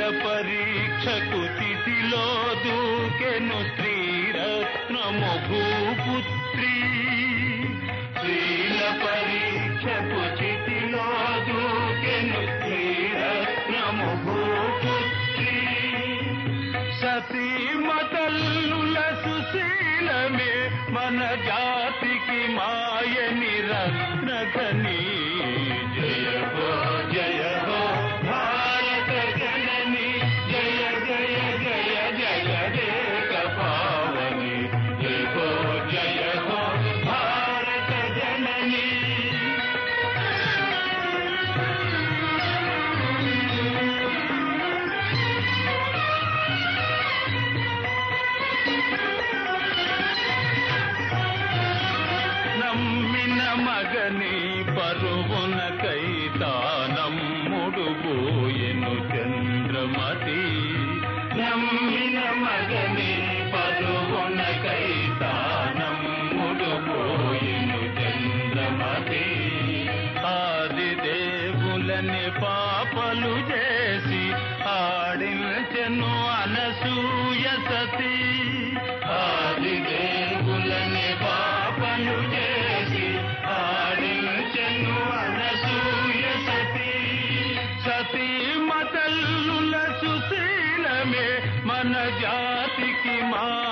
పరీక్షకు తిథిలో దూకెను స్త్రీరత్నము భూపుత్రి స్త్రీల పరీక్షకు చితిలో దూకెను స్త్రీరత్నము భూపుత్రి సతీమతల్లుల సుశీలమే మన జాతికి మాయని రత్నగని జయ హో జయ హో భారత జనని జయ జయ జయ జయ దేశ పావని జయ హో జయ హో భారత జనని నమ్మిన మగని పరువున కైతానమ్ముడు పోయెను చంద్రమతి నమ్మిన మగని పరువున కైతానమ్ముడు పోయెను చంద్రమతి ఆది దేవులని పాపలు చేసి ఆడించెను అనసూయ సతీ ఆది దేవులని పాపలు చేసి ఆడించెను అనసూయ సతీ సతీ మతల్లుల సుశీలమే మన జాతికి మా